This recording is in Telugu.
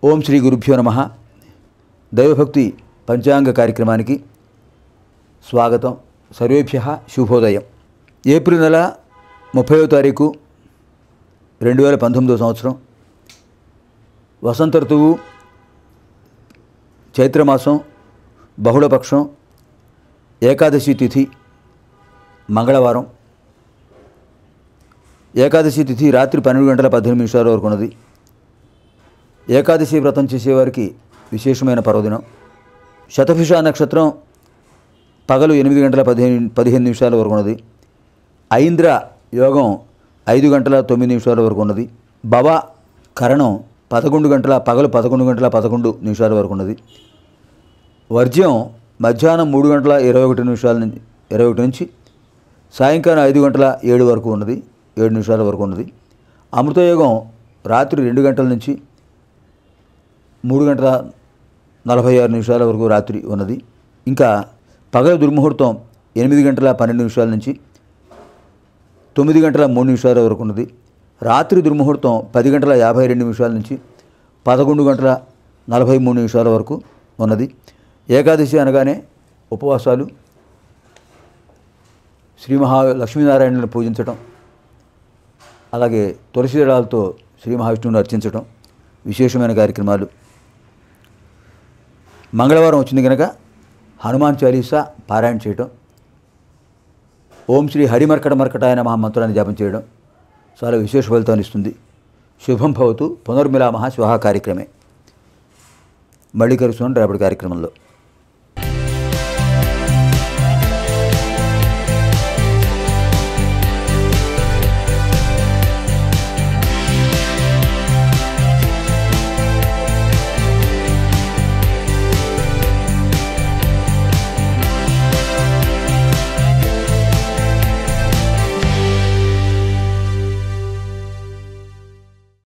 ఓం శ్రీ గురుభ్యో నమ దైవభక్తి పంచాంగ కార్యక్రమానికి స్వాగతం సర్వేభ్య శుభోదయం ఏప్రిల్ నెల ముప్పైవ తారీఖు రెండు వేల పంతొమ్మిదో సంవత్సరం వసంత ఋతువు చైత్రమాసం బహుళపక్షం ఏకాదశి తిథి మంగళవారం ఏకాదశి తిథి రాత్రి పన్నెండు గంటల పద్దెనిమిది నిమిషాల వరకు ఉన్నది ఏకాదశి వ్రతం చేసేవారికి విశేషమైన పర్వదినం శతభిష నక్షత్రం పగలు ఎనిమిది గంటల పదిహేను పదిహేను నిమిషాల వరకు ఉన్నది ఐంద్ర యోగం ఐదు గంటల తొమ్మిది నిమిషాల వరకు ఉన్నది భవ కరణం పదకొండు గంటల పగలు పదకొండు గంటల పదకొండు నిమిషాల వరకు ఉన్నది వర్జ్యం మధ్యాహ్నం మూడు గంటల ఇరవై ఒకటి నిమిషాల నుంచి ఇరవై ఒకటి నుంచి సాయంకాలం ఐదు గంటల ఏడు వరకు ఉన్నది ఏడు నిమిషాల వరకు ఉన్నది అమృతయోగం రాత్రి రెండు గంటల నుంచి మూడు గంటల నలభై ఆరు నిమిషాల వరకు రాత్రి ఉన్నది ఇంకా పగల దుర్ముహూర్తం ఎనిమిది గంటల పన్నెండు నిమిషాల నుంచి తొమ్మిది గంటల మూడు నిమిషాల వరకు ఉన్నది రాత్రి దుర్ముహూర్తం పది గంటల యాభై రెండు నిమిషాల నుంచి పదకొండు గంటల నలభై మూడు నిమిషాల వరకు ఉన్నది ఏకాదశి అనగానే ఉపవాసాలు శ్రీ మహా లక్ష్మీనారాయణను పూజించటం అలాగే తులసి దళాలతో శ్రీ మహావిష్ణువుని అర్చించటం విశేషమైన కార్యక్రమాలు మంగళవారం వచ్చింది కనుక హనుమాన్ చాలీసా పారాయణ చేయటం ఓం శ్రీ హరిమర్కట మర్కటాయన మహామంత్రాన్ని జపం చేయడం చాలా విశేష ఫలితాన్ని ఇస్తుంది శుభం భవతు పునర్మిలామహ స్వహ కార్యక్రమే మళ్ళీ కలుసుకుని రేపటి కార్యక్రమంలో